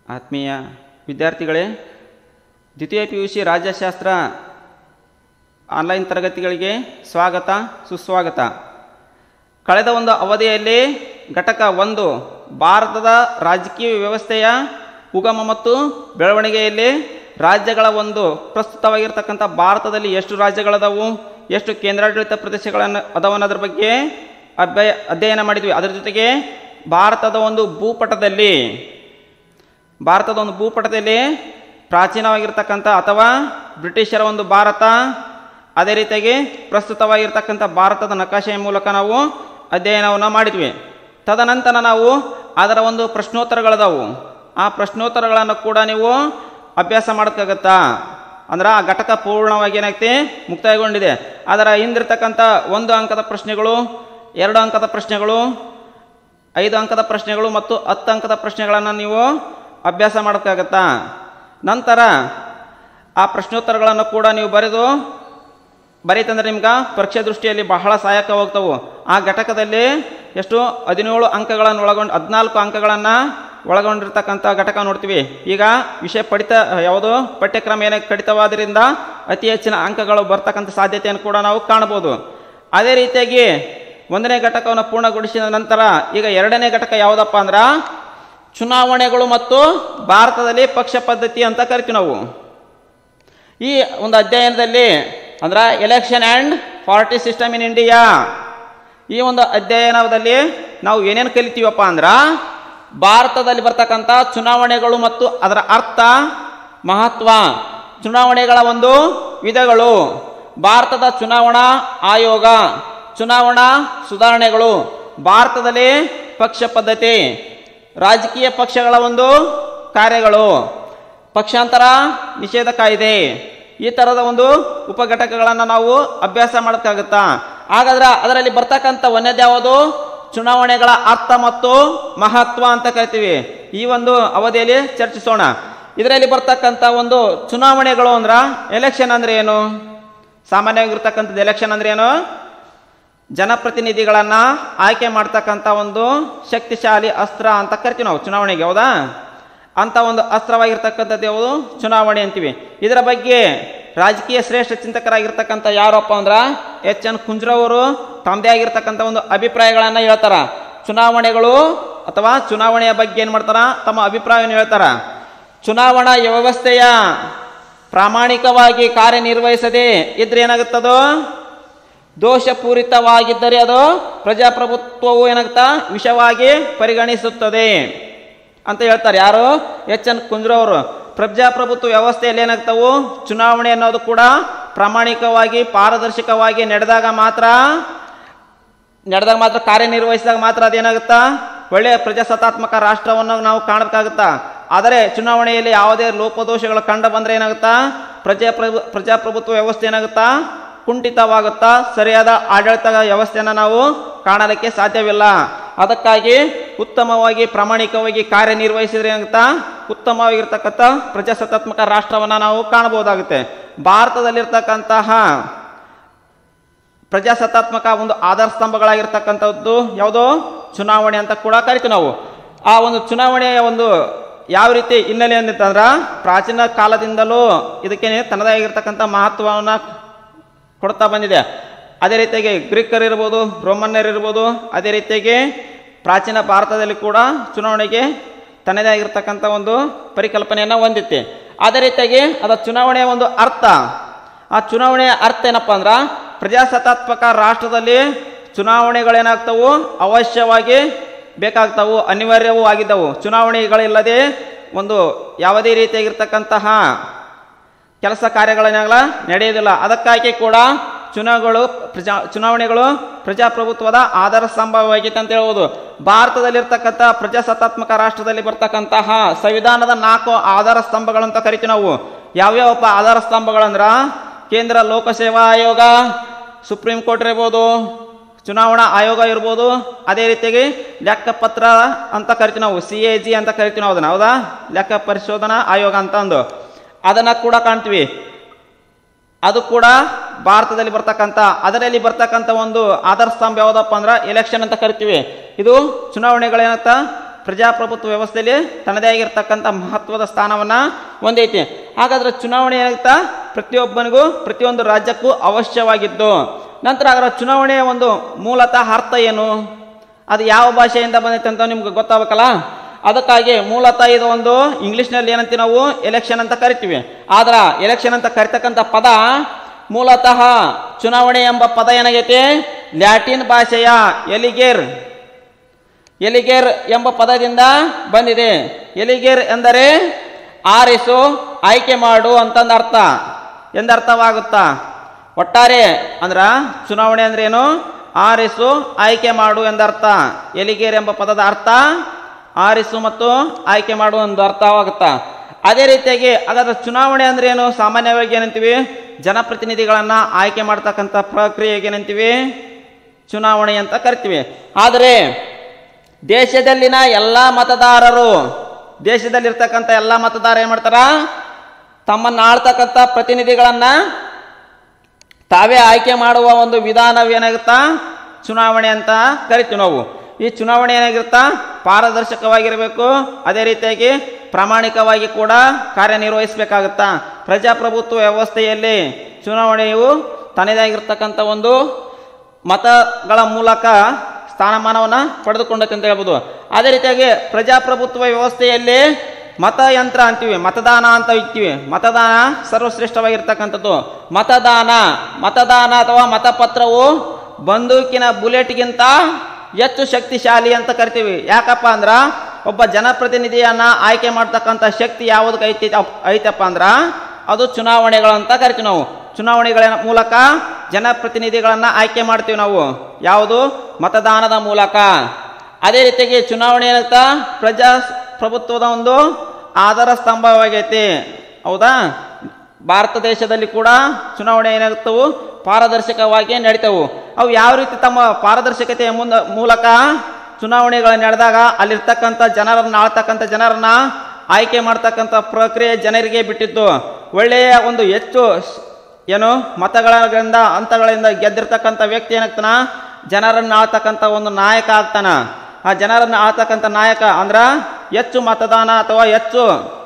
ಆತ್ಮೀಯ ವಿದ್ಯಾರ್ಥಿಗಳೇ ದ್ವಿತೀಯ ಪಿ ಯು ಸಿ ರಾಜ್ಯಶಾಸ್ತ್ರ ಆನ್ಲೈನ್ ತರಗತಿಗಳಿಗೆ ಸ್ವಾಗತ ಸುಸ್ವಾಗತ ಕಳೆದ ಒಂದು ಅವಧಿಯಲ್ಲಿ ಘಟಕ ಒಂದು ಭಾರತದ ರಾಜಕೀಯ ವ್ಯವಸ್ಥೆಯ ಉಗಮ ಮತ್ತು ಬೆಳವಣಿಗೆಯಲ್ಲಿ ರಾಜ್ಯಗಳ ಒಂದು ಪ್ರಸ್ತುತವಾಗಿರ್ತಕ್ಕಂಥ ಭಾರತದಲ್ಲಿ ಎಷ್ಟು ರಾಜ್ಯಗಳದಾವು ಎಷ್ಟು ಕೇಂದ್ರಾಡಳಿತ ಪ್ರದೇಶಗಳನ್ನು ಅದಾವನ್ನೋದ್ರ ಬಗ್ಗೆ ಅಭ್ಯಯ ಅಧ್ಯಯನ ಮಾಡಿದ್ವಿ ಅದರ ಜೊತೆಗೆ ಭಾರತದ ಒಂದು ಭೂಪಟದಲ್ಲಿ ಭಾರತದ ಒಂದು ಭೂಪಟದಲ್ಲಿ ಪ್ರಾಚೀನವಾಗಿರ್ತಕ್ಕಂಥ ಅಥವಾ ಬ್ರಿಟಿಷರ ಒಂದು ಭಾರತ ಅದೇ ರೀತಿಯಾಗಿ ಪ್ರಸ್ತುತವಾಗಿರ್ತಕ್ಕಂಥ ಭಾರತದ ನಕಾಶೆಯ ಮೂಲಕ ನಾವು ಅಧ್ಯಯನವನ್ನು ಮಾಡಿದ್ವಿ ತದನಂತರ ನಾವು ಅದರ ಒಂದು ಪ್ರಶ್ನೋತ್ತರಗಳದಾವು ಆ ಪ್ರಶ್ನೋತ್ತರಗಳನ್ನು ಕೂಡ ನೀವು ಅಭ್ಯಾಸ ಮಾಡೋಕ್ಕಾಗತ್ತಾ ಅಂದ್ರೆ ಆ ಘಟಕ ಪೂರ್ಣವಾಗಿ ಏನಾಗ್ತಿ ಮುಕ್ತಾಯಗೊಂಡಿದೆ ಅದರ ಹಿಂದಿರ್ತಕ್ಕಂಥ ಒಂದು ಅಂಕದ ಪ್ರಶ್ನೆಗಳು ಎರಡು ಅಂಕದ ಪ್ರಶ್ನೆಗಳು ಐದು ಅಂಕದ ಪ್ರಶ್ನೆಗಳು ಮತ್ತು ಹತ್ತು ಅಂಕದ ಪ್ರಶ್ನೆಗಳನ್ನು ನೀವು ಅಭ್ಯಾಸ ಮಾಡೋಕ್ಕಾಗತ್ತಾ ನಂತರ ಆ ಪ್ರಶ್ನೋತ್ತರಗಳನ್ನು ಕೂಡ ನೀವು ಬರೆದು ಬರೀತಂದ್ರೆ ನಿಮ್ಗೆ ಪರೀಕ್ಷೆ ದೃಷ್ಟಿಯಲ್ಲಿ ಬಹಳ ಸಹಾಯಕ ಹೋಗ್ತವು ಆ ಘಟಕದಲ್ಲಿ ಎಷ್ಟು ಹದಿನೇಳು ಅಂಕಗಳನ್ನು ಒಳಗೊಂಡು ಹದಿನಾಲ್ಕು ಅಂಕಗಳನ್ನು ಒಳಗೊಂಡಿರ್ತಕ್ಕಂಥ ಘಟಕ ನೋಡ್ತೀವಿ ಈಗ ವಿಷಯ ಪಡಿತ ಯಾವುದು ಪಠ್ಯಕ್ರಮ ಏನೇ ಕಡಿತವಾದ್ರಿಂದ ಅತಿ ಹೆಚ್ಚಿನ ಅಂಕಗಳು ಬರ್ತಕ್ಕಂಥ ಸಾಧ್ಯತೆಯನ್ನು ಕೂಡ ನಾವು ಕಾಣ್ಬೋದು ಅದೇ ರೀತಿಯಾಗಿ ಒಂದನೇ ಘಟಕವನ್ನು ಪೂರ್ಣಗೊಳಿಸಿದ ನಂತರ ಈಗ ಎರಡನೇ ಘಟಕ ಯಾವುದಪ್ಪ ಅಂದ್ರೆ ಚುನಾವಣೆಗಳು ಮತ್ತು ಭಾರತದಲ್ಲಿ ಪಕ್ಷ ಪದ್ಧತಿ ಅಂತ ಕರಿತೀವಿ ನಾವು ಈ ಒಂದು ಅಧ್ಯಯನದಲ್ಲಿ ಅಂದ್ರೆ election and party system in India ಈ ಒಂದು ಅಧ್ಯಯನದಲ್ಲಿ ನಾವು ಏನೇನು ಕಲಿತೀವಪ್ಪ ಅಂದ್ರೆ ಭಾರತದಲ್ಲಿ ಬರ್ತಕ್ಕಂಥ ಚುನಾವಣೆಗಳು ಮತ್ತು ಅದರ ಅರ್ಥ ಮಹತ್ವ ಚುನಾವಣೆಗಳ ಒಂದು ವಿಧಗಳು ಭಾರತದ ಚುನಾವಣಾ ಆಯೋಗ ಚುನಾವಣಾ ಸುಧಾರಣೆಗಳು ಭಾರತದಲ್ಲಿ ಪಕ್ಷ ಪದ್ಧತಿ ರಾಜಕೀಯ ಪಕ್ಷಗಳ ಒಂದು ಕಾರ್ಯಗಳು ಪಕ್ಷಾಂತರ ನಿಷೇಧ ಕಾಯ್ದೆ ಈ ಥರದ ಒಂದು ಉಪಘಟಕಗಳನ್ನು ನಾವು ಅಭ್ಯಾಸ ಮಾಡೋಕ್ಕಾಗುತ್ತಾ ಹಾಗಾದ್ರೆ ಅದರಲ್ಲಿ ಬರ್ತಕ್ಕಂಥ ಒಂದೇದು ಯಾವುದು ಚುನಾವಣೆಗಳ ಅರ್ಥ ಮತ್ತು ಮಹತ್ವ ಅಂತ ಕರಿತೀವಿ ಈ ಒಂದು ಅವಧಿಯಲ್ಲಿ ಚರ್ಚಿಸೋಣ ಇದರಲ್ಲಿ ಬರ್ತಕ್ಕಂಥ ಒಂದು ಚುನಾವಣೆಗಳು ಅಂದ್ರ ಎಲೆಕ್ಷನ್ ಅಂದ್ರೆ ಏನು ಸಾಮಾನ್ಯವಾಗಿರ್ತಕ್ಕಂಥದ್ದು ಎಲೆಕ್ಷನ್ ಅಂದ್ರೆ ಏನು ಜನಪ್ರತಿನಿಧಿಗಳನ್ನು ಆಯ್ಕೆ ಮಾಡ್ತಕ್ಕಂಥ ಒಂದು ಶಕ್ತಿಶಾಲಿ ಅಸ್ತ್ರ ಅಂತ ಕರಿತೀವಿ ನಾವು ಚುನಾವಣೆಗೆ ಹೌದಾ ಅಂತ ಒಂದು ಅಸ್ತ್ರವಾಗಿರ್ತಕ್ಕಂಥದ್ದು ಯಾವುದು ಚುನಾವಣೆ ಅಂತೀವಿ ಇದರ ಬಗ್ಗೆ ರಾಜಕೀಯ ಶ್ರೇಷ್ಠ ಚಿಂತಕರಾಗಿರ್ತಕ್ಕಂಥ ಯಾರಪ್ಪ ಅಂದ್ರ ಎಚ್ ಎನ್ ಕುಂಜ್ರವರು ತಮ್ಮದೇ ಆಗಿರ್ತಕ್ಕಂಥ ಒಂದು ಅಭಿಪ್ರಾಯಗಳನ್ನು ಹೇಳ್ತಾರ ಚುನಾವಣೆಗಳು ಅಥವಾ ಚುನಾವಣೆಯ ಬಗ್ಗೆ ಏನು ಮಾಡ್ತಾರ ತಮ್ಮ ಅಭಿಪ್ರಾಯವನ್ನು ಹೇಳ್ತಾರ ಚುನಾವಣಾ ವ್ಯವಸ್ಥೆಯ ಪ್ರಾಮಾಣಿಕವಾಗಿ ಕಾರ್ಯನಿರ್ವಹಿಸದೆ ಇದ್ರೆ ಏನಾಗುತ್ತದೋ ದೋಷಪೂರಿತವಾಗಿದ್ದರೆ ಅದು ಪ್ರಜಾಪ್ರಭುತ್ವವು ಏನಾಗುತ್ತಾ ವಿಷವಾಗಿ ಪರಿಗಣಿಸುತ್ತದೆ ಅಂತ ಹೇಳ್ತಾರೆ ಯಾರು ಎಚ್ ಎನ್ ಕುಂಜ್ರವರು ಪ್ರಜಾಪ್ರಭುತ್ವ ವ್ಯವಸ್ಥೆಯಲ್ಲಿ ಏನಾಗ್ತವು ಚುನಾವಣೆ ಅನ್ನೋದು ಕೂಡ ಪ್ರಾಮಾಣಿಕವಾಗಿ ಪಾರದರ್ಶಕವಾಗಿ ನಡೆದಾಗ ಮಾತ್ರ ನಡೆದಾಗ ಮಾತ್ರ ಕಾರ್ಯನಿರ್ವಹಿಸಿದಾಗ ಮಾತ್ರ ಅದೇನಾಗುತ್ತಾ ಒಳ್ಳೆಯ ಪ್ರಜಾಸತ್ತಾತ್ಮಕ ರಾಷ್ಟ್ರವನ್ನು ನಾವು ಕಾಣಬೇಕಾಗುತ್ತಾ ಆದರೆ ಚುನಾವಣೆಯಲ್ಲಿ ಯಾವುದೇ ಲೋಪದೋಷಗಳು ಕಂಡು ಬಂದರೆ ಏನಾಗುತ್ತಾ ಪ್ರಜಾಪ್ರಭು ಪ್ರಜಾಪ್ರಭುತ್ವ ವ್ಯವಸ್ಥೆ ಏನಾಗುತ್ತಾ ಕುಂಠಿತವಾಗುತ್ತಾ ಸರಿಯಾದ ಆಡಳಿತ ವ್ಯವಸ್ಥೆಯನ್ನು ನಾವು ಕಾಣಲಿಕ್ಕೆ ಸಾಧ್ಯವಿಲ್ಲ ಅದಕ್ಕಾಗಿ ಉತ್ತಮವಾಗಿ ಪ್ರಾಮಾಣಿಕವಾಗಿ ಕಾರ್ಯನಿರ್ವಹಿಸಿದ್ರೆ ಏನಾಗುತ್ತಾ ಉತ್ತಮವಾಗಿರ್ತಕ್ಕಂಥ ಪ್ರಜಾಸತ್ತಾತ್ಮಕ ರಾಷ್ಟ್ರವನ್ನು ನಾವು ಕಾಣಬಹುದಾಗುತ್ತೆ ಭಾರತದಲ್ಲಿರ್ತಕ್ಕಂತಹ ಪ್ರಜಾಸತ್ತಾತ್ಮಕ ಒಂದು ಆಧಾರ ಸ್ತಂಭಗಳಾಗಿರ್ತಕ್ಕಂಥದ್ದು ಯಾವುದೋ ಚುನಾವಣೆ ಅಂತ ಕೂಡ ಕರಿತೀವಿ ನಾವು ಆ ಒಂದು ಚುನಾವಣೆಯ ಒಂದು ಯಾವ ರೀತಿ ಹಿನ್ನೆಲೆ ಅಂದಿತ್ತಂದ್ರೆ ಪ್ರಾಚೀನ ಕಾಲದಿಂದಲೂ ಇದಕ್ಕೆ ತನ್ನದೇ ಆಗಿರ್ತಕ್ಕಂಥ ಮಹತ್ವವನ್ನು ಕೊಡ್ತಾ ಬಂದಿದೆ ಅದೇ ರೀತಿಯಾಗಿ ಗ್ರೀಕರಿರ್ಬೋದು ರೋಮನ್ನರಿರ್ಬೋದು ಅದೇ ರೀತಿಯಾಗಿ ಪ್ರಾಚೀನ ಭಾರತದಲ್ಲಿ ಕೂಡ ಚುನಾವಣೆಗೆ ತನ್ನದೇ ಆಗಿರ್ತಕ್ಕಂಥ ಒಂದು ಪರಿಕಲ್ಪನೆಯನ್ನು ಹೊಂದಿತ್ತೆ ಅದೇ ರೀತಿಯಾಗಿ ಅದರ ಚುನಾವಣೆಯ ಒಂದು ಅರ್ಥ ಆ ಚುನಾವಣೆಯ ಅರ್ಥ ಏನಪ್ಪ ಅಂದ್ರೆ ಪ್ರಜಾಸತ್ತಾತ್ಮಕ ರಾಷ್ಟ್ರದಲ್ಲಿ ಚುನಾವಣೆಗಳೇನಾಗ್ತವು ಅವಶ್ಯವಾಗಿ ಬೇಕಾಗ್ತವು ಅನಿವಾರ್ಯವೂ ಆಗಿದ್ದವು ಚುನಾವಣೆಗಳಿಲ್ಲದೆ ಒಂದು ಯಾವುದೇ ರೀತಿಯಾಗಿರ್ತಕ್ಕಂತಹ ಕೆಲಸ ಕಾರ್ಯಗಳನ್ನೆಲ್ಲ ನಡೆಯೋದಿಲ್ಲ ಅದಕ್ಕಾಗಿ ಕೂಡ ಚುನಾವಣೆಗಳು ಪ್ರಜಾ ಚುನಾವಣೆಗಳು ಪ್ರಜಾಪ್ರಭುತ್ವದ ಆಧಾರ ಸ್ತಂಭವಾಗಿದೆ ಅಂತ ಹೇಳ್ಬೋದು ಭಾರತದಲ್ಲಿರ್ತಕ್ಕಂಥ ಪ್ರಜಾಸತ್ತಾತ್ಮಕ ರಾಷ್ಟ್ರದಲ್ಲಿ ಬರ್ತಕ್ಕಂತಹ ಸಂವಿಧಾನದ ನಾಲ್ಕು ಆಧಾರ ಸ್ತಂಭಗಳು ಅಂತ ಕರಿತೀವಿ ನಾವು ಯಾವ್ಯಾವಪ್ಪ ಆಧಾರ ಸ್ತಂಭಗಳಂದ್ರ ಕೇಂದ್ರ ಲೋಕಸೇವಾ ಆಯೋಗ ಸುಪ್ರೀಂ ಕೋರ್ಟ್ ಇರ್ಬೋದು ಚುನಾವಣಾ ಆಯೋಗ ಇರ್ಬೋದು ಅದೇ ರೀತಿಯಾಗಿ ಲೆಕ್ಕಪತ್ರ ಅಂತ ಕರಿತೀವಿ ನಾವು ಸಿ ಎ ಜಿ ಅಂತ ಕರಿತೀವಿ ನಾವು ಅದನ್ನ ಹೌದಾ ಲೆಕ್ಕ ಪರಿಶೋಧನಾ ಆಯೋಗ ಅಂತ ಅಂದು ಅದನ್ನ ಕೂಡ ಕಾಣ್ತೀವಿ ಅದು ಕೂಡ ಭಾರತದಲ್ಲಿ ಬರ್ತಕ್ಕಂಥ ಅದರಲ್ಲಿ ಬರ್ತಕ್ಕಂಥ ಒಂದು ಆಧಾರ ಸ್ತಂಭ ಯಾವುದಪ್ಪ ಅಂದ್ರೆ ಎಲೆಕ್ಷನ್ ಅಂತ ಕರಿತೀವಿ ಇದು ಚುನಾವಣೆಗಳೇನಂತ ಪ್ರಜಾಪ್ರಭುತ್ವ ವ್ಯವಸ್ಥೆಯಲ್ಲಿ ತನ್ನದೇ ಆಗಿರ್ತಕ್ಕಂಥ ಮಹತ್ವದ ಸ್ಥಾನವನ್ನು ಹೊಂದೈತಿ ಹಾಗಾದ್ರೆ ಚುನಾವಣೆ ಏನಾಗುತ್ತಾ ಪ್ರತಿಯೊಬ್ಬನಿಗೂ ಪ್ರತಿಯೊಂದು ರಾಜ್ಯಕ್ಕೂ ಅವಶ್ಯವಾಗಿದ್ದು ನಂತರ ಅದರ ಚುನಾವಣೆಯ ಒಂದು ಮೂಲತಃ ಅರ್ಥ ಏನು ಅದು ಯಾವ ಭಾಷೆಯಿಂದ ಬಂದೈತೆ ಅಂತ ನಿಮ್ಗೆ ಗೊತ್ತಾಗಬೇಕಲ್ಲ ಅದಕ್ಕಾಗಿ ಮೂಲತಃ ಇದು ಒಂದು ಇಂಗ್ಲೀಷ್ನಲ್ಲಿ ಏನಂತೀವಿ ನಾವು ಎಲೆಕ್ಷನ್ ಅಂತ ಕರಿತೀವಿ ಆದ್ರೆ ಎಲೆಕ್ಷನ್ ಅಂತ ಕರಿತಕ್ಕಂಥ ಪದ ಮೂಲತಃ ಚುನಾವಣೆ ಎಂಬ ಪದ ಏನಾಗೈತಿ ಲ್ಯಾಟಿನ್ ಭಾಷೆಯ ಎಲಿಗೇರ್ ಎಲಿಗೇರ್ ಎಂಬ ಪದದಿಂದ ಬಂದಿದೆ ಎಲಿಗೇರ್ ಎಂದರೆ ಆರಿಸು ಆಯ್ಕೆ ಮಾಡು ಅಂತಂದ ಅರ್ಥ ಎಂದರ್ಥವಾಗುತ್ತಾ ಒಟ್ಟಾರೆ ಅಂದ್ರ ಚುನಾವಣೆ ಅಂದ್ರೆ ಏನು ಆರಿಸು ಆಯ್ಕೆ ಮಾಡು ಎಂದರ್ಥ ಎಲಿಗೇರ್ ಎಂಬ ಪದದ ಅರ್ಥ ಆರಿಸು ಮತ್ತು ಆಯ್ಕೆ ಮಾಡು ಎಂದು ಅರ್ಥವಾಗುತ್ತಾ ಅದೇ ರೀತಿಯಾಗಿ ಹಾಗಾದ್ರೆ ಚುನಾವಣೆ ಅಂದ್ರೆ ಏನು ಸಾಮಾನ್ಯವಾಗಿ ಏನಂತೀವಿ ಜನಪ್ರತಿನಿಧಿಗಳನ್ನ ಆಯ್ಕೆ ಮಾಡ್ತಕ್ಕಂಥ ಪ್ರಕ್ರಿಯೆಗೆ ಏನಂತೀವಿ ಚುನಾವಣೆ ಅಂತ ಕರಿತೀವಿ ಆದರೆ ದೇಶದಲ್ಲಿನ ಎಲ್ಲ ಮತದಾರರು ದೇಶದಲ್ಲಿರ್ತಕ್ಕಂಥ ಎಲ್ಲ ಮತದಾರ ಏನ್ ಮಾಡ್ತಾರ ತಮ್ಮನ್ನ ಆಳ್ತಕ್ಕಂಥ ಪ್ರತಿನಿಧಿಗಳನ್ನ ತಾವೇ ಆಯ್ಕೆ ಮಾಡುವ ಒಂದು ವಿಧಾನವೇನಾಗುತ್ತಾ ಚುನಾವಣೆ ಅಂತ ಕರಿತೀವಿ ನಾವು ಈ ಚುನಾವಣೆ ಏನಾಗಿರುತ್ತಾ ಪಾರದರ್ಶಕವಾಗಿರಬೇಕು ಅದೇ ರೀತಿಯಾಗಿ ಪ್ರಾಮಾಣಿಕವಾಗಿ ಕೂಡ ಕಾರ್ಯನಿರ್ವಹಿಸಬೇಕಾಗುತ್ತಾ ಪ್ರಜಾಪ್ರಭುತ್ವ ವ್ಯವಸ್ಥೆಯಲ್ಲಿ ಚುನಾವಣೆಯು ತನ್ನದೇ ಆಗಿರ್ತಕ್ಕಂಥ ಒಂದು ಮತಗಳ ಮೂಲಕ ಸ್ಥಾನಮಾನವನ್ನು ಪಡೆದುಕೊಂಡೈತೆ ಅಂತ ಹೇಳ್ಬೋದು ಅದೇ ರೀತಿಯಾಗಿ ಪ್ರಜಾಪ್ರಭುತ್ವ ವ್ಯವಸ್ಥೆಯಲ್ಲಿ ಮತಯಂತ್ರ ಅಂತೀವಿ ಮತದಾನ ಅಂತ ಇಕ್ತೀವಿ ಮತದಾನ ಸರ್ವಶ್ರೇಷ್ಠವಾಗಿರ್ತಕ್ಕಂಥದ್ದು ಮತದಾನ ಮತದಾನ ಅಥವಾ ಮತಪತ್ರವು ಬಂದೂಕಿನ ಬುಲೆಟ್ಗಿಂತ ಹೆಚ್ಚು ಶಕ್ತಿಶಾಲಿ ಅಂತ ಕರಿತೀವಿ ಯಾಕಪ್ಪ ಅಂದ್ರ ಒಬ್ಬ ಜನಪ್ರತಿನಿಧಿಯನ್ನ ಆಯ್ಕೆ ಮಾಡ್ತಕ್ಕಂಥ ಶಕ್ತಿ ಯಾವುದಕ್ಕೆ ಐತಿ ಐತಪ್ಪ ಅಂದ್ರ ಅದು ಚುನಾವಣೆಗಳಂತ ಕರಿತೀವಿ ನಾವು ಚುನಾವಣೆಗಳ ಮೂಲಕ ಜನಪ್ರತಿನಿಧಿಗಳನ್ನ ಆಯ್ಕೆ ಮಾಡ್ತೀವಿ ನಾವು ಯಾವುದು ಮತದಾನದ ಮೂಲಕ ಅದೇ ರೀತಿಯಾಗಿ ಚುನಾವಣೆ ಏನಾಗ್ತಾ ಪ್ರಜಾಪ್ರಭುತ್ವದ ಒಂದು ಆಧಾರ ಸ್ತಂಭವಾಗೈತಿ ಹೌದಾ ಭಾರತ ದೇಶದಲ್ಲಿ ಕೂಡ ಚುನಾವಣೆ ಏನಾಗುತ್ತವು ಪಾರದರ್ಶಕವಾಗಿ ನಡೀತವು ಅವು ಯಾವ ರೀತಿ ತಮ್ಮ ಪಾರದರ್ಶಕತೆಯ ಮುಂದ ಮೂಲಕ ಚುನಾವಣೆಗಳು ನಡೆದಾಗ ಅಲ್ಲಿರ್ತಕ್ಕಂಥ ಜನರನ್ನ ಆಳ್ತಕ್ಕಂಥ ಜನರನ್ನ ಆಯ್ಕೆ ಮಾಡ್ತಕ್ಕಂಥ ಪ್ರಕ್ರಿಯೆ ಜನರಿಗೆ ಬಿಟ್ಟಿದ್ದು ಒಳ್ಳೆಯ ಒಂದು ಹೆಚ್ಚು ಸ್- ಏನು ಮತಗಳಿಂದ ಹಂತಗಳಿಂದ ಗೆದ್ದಿರ್ತಕ್ಕಂಥ ವ್ಯಕ್ತಿ ಏನಾಗ್ತಾನ ಜನರನ್ನ ಆಳ್ತಕ್ಕಂಥ ಒಂದು ನಾಯಕ ಆಗ್ತಾನ ಆ ಜನರನ್ನ ಆಳ್ತಕ್ಕಂಥ ನಾಯಕ ಅಂದ್ರ ಹೆಚ್ಚು ಮತದಾನ ಅಥವಾ ಹೆಚ್ಚು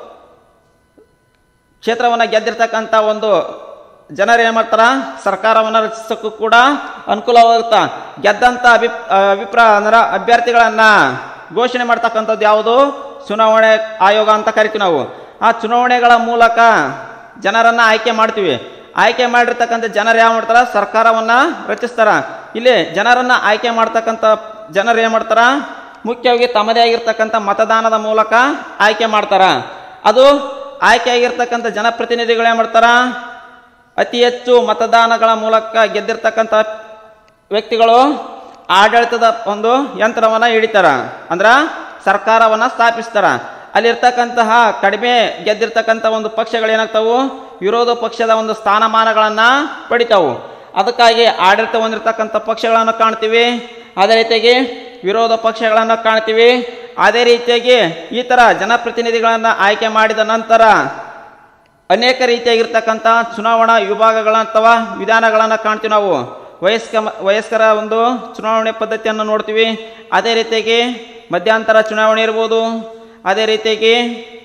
ಕ್ಷೇತ್ರವನ್ನು ಗೆದ್ದಿರ್ತಕ್ಕಂಥ ಒಂದು ಜನರು ಏನು ಮಾಡ್ತಾರ ಸರ್ಕಾರವನ್ನು ರಚಿಸೋಕ್ಕೂ ಕೂಡ ಅನುಕೂಲವಾಗುತ್ತಾ ಗೆದ್ದಂಥ ಅಭಿ ಅಭಿಪ್ರಾಯ ಅಂದ್ರೆ ಅಭ್ಯರ್ಥಿಗಳನ್ನ ಘೋಷಣೆ ಮಾಡ್ತಕ್ಕಂಥದ್ದು ಯಾವುದು ಚುನಾವಣೆ ಆಯೋಗ ಅಂತ ಕರಿತೀವಿ ನಾವು ಆ ಚುನಾವಣೆಗಳ ಮೂಲಕ ಜನರನ್ನ ಆಯ್ಕೆ ಮಾಡ್ತೀವಿ ಆಯ್ಕೆ ಮಾಡಿರ್ತಕ್ಕಂಥ ಜನರು ಯಾವ ಮಾಡ್ತಾರ ಸರ್ಕಾರವನ್ನ ರಚಿಸ್ತಾರ ಇಲ್ಲಿ ಜನರನ್ನ ಆಯ್ಕೆ ಮಾಡ್ತಕ್ಕಂಥ ಜನರು ಏನು ಮಾಡ್ತಾರ ಮುಖ್ಯವಾಗಿ ತಮ್ಮದೇ ಆಗಿರ್ತಕ್ಕಂಥ ಮತದಾನದ ಮೂಲಕ ಆಯ್ಕೆ ಮಾಡ್ತಾರ ಅದು ಆಯ್ಕೆ ಆಗಿರ್ತಕ್ಕಂಥ ಜನಪ್ರತಿನಿಧಿಗಳು ಏನು ಮಾಡ್ತಾರ ಅತಿ ಹೆಚ್ಚು ಮತದಾನಗಳ ಮೂಲಕ ಗೆದ್ದಿರ್ತಕ್ಕಂಥ ವ್ಯಕ್ತಿಗಳು ಆಡಳಿತದ ಒಂದು ಯಂತ್ರವನ್ನ ಹಿಡಿತಾರ ಅಂದ್ರ ಸರ್ಕಾರವನ್ನ ಸ್ಥಾಪಿಸ್ತಾರ ಅಲ್ಲಿರ್ತಕ್ಕಂತಹ ಕಡಿಮೆ ಗೆದ್ದಿರ್ತಕ್ಕಂಥ ಒಂದು ಪಕ್ಷಗಳು ಏನಾಗ್ತಾವು ವಿರೋಧ ಪಕ್ಷದ ಒಂದು ಸ್ಥಾನಮಾನಗಳನ್ನ ಪಡಿತಾವು ಅದಕ್ಕಾಗಿ ಆಡಳಿತ ಹೊಂದಿರತಕ್ಕಂಥ ಪಕ್ಷಗಳನ್ನು ಕಾಣ್ತೀವಿ ಅದೇ ರೀತಿಯಾಗಿ ವಿರೋಧ ಪಕ್ಷಗಳನ್ನು ಕಾಣ್ತೀವಿ ಅದೇ ರೀತಿಯಾಗಿ ಈ ಥರ ಜನಪ್ರತಿನಿಧಿಗಳನ್ನು ಆಯ್ಕೆ ಮಾಡಿದ ನಂತರ ಅನೇಕ ರೀತಿಯಾಗಿರ್ತಕ್ಕಂಥ ಚುನಾವಣಾ ವಿಭಾಗಗಳ ಅಥವಾ ವಿಧಾನಗಳನ್ನು ಕಾಣ್ತೀವಿ ನಾವು ವಯಸ್ಕ ವಯಸ್ಕರ ಒಂದು ಚುನಾವಣೆ ಪದ್ಧತಿಯನ್ನು ನೋಡ್ತೀವಿ ಅದೇ ರೀತಿಯಾಗಿ ಮಧ್ಯಂತರ ಚುನಾವಣೆ ಇರ್ಬೋದು ಅದೇ ರೀತಿಯಾಗಿ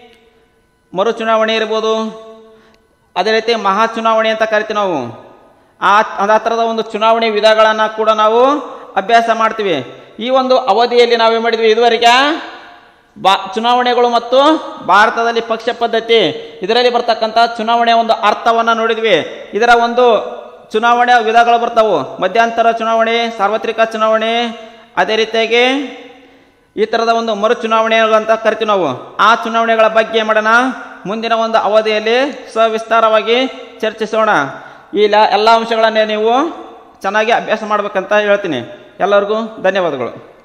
ಮರು ಚುನಾವಣೆ ಇರ್ಬೋದು ಅದೇ ರೀತಿ ಮಹಾ ಚುನಾವಣೆ ಅಂತ ಕರಿತೀವಿ ನಾವು ಆ ಆ ಥರದ ಒಂದು ಚುನಾವಣೆ ವಿಧಗಳನ್ನು ಕೂಡ ನಾವು ಅಭ್ಯಾಸ ಮಾಡ್ತೀವಿ ಈ ಒಂದು ಅವಧಿಯಲ್ಲಿ ನಾವೇನು ಮಾಡಿದ್ವಿ ಇದುವರೆಗೆ ಬಾ ಚುನಾವಣೆಗಳು ಮತ್ತು ಭಾರತದಲ್ಲಿ ಪಕ್ಷ ಪದ್ಧತಿ ಇದರಲ್ಲಿ ಬರ್ತಕ್ಕಂಥ ಚುನಾವಣೆಯ ಒಂದು ಅರ್ಥವನ್ನು ನೋಡಿದ್ವಿ ಇದರ ಒಂದು ಚುನಾವಣೆಯ ವಿಧಗಳು ಬರ್ತಾವು ಮಧ್ಯಂತರ ಚುನಾವಣೆ ಸಾರ್ವತ್ರಿಕ ಚುನಾವಣೆ ಅದೇ ರೀತಿಯಾಗಿ ಈ ಥರದ ಒಂದು ಮರು ಚುನಾವಣೆಗಳಂತ ಕರಿತೀವಿ ನಾವು ಆ ಚುನಾವಣೆಗಳ ಬಗ್ಗೆ ಏನ್ ಮಾಡೋಣ ಮುಂದಿನ ಒಂದು ಅವಧಿಯಲ್ಲಿ ಸವಿಸ್ತಾರವಾಗಿ ಚರ್ಚಿಸೋಣ ಈ ಲ- ಎಲ್ಲ ಅಂಶಗಳನ್ನೇ ನೀವು ಚೆನ್ನಾಗಿ ಅಭ್ಯಾಸ ಮಾಡ್ಬೇಕಂತ ಹೇಳ್ತೀನಿ ಎಲ್ಲರಿಗೂ ಧನ್ಯವಾದಗಳು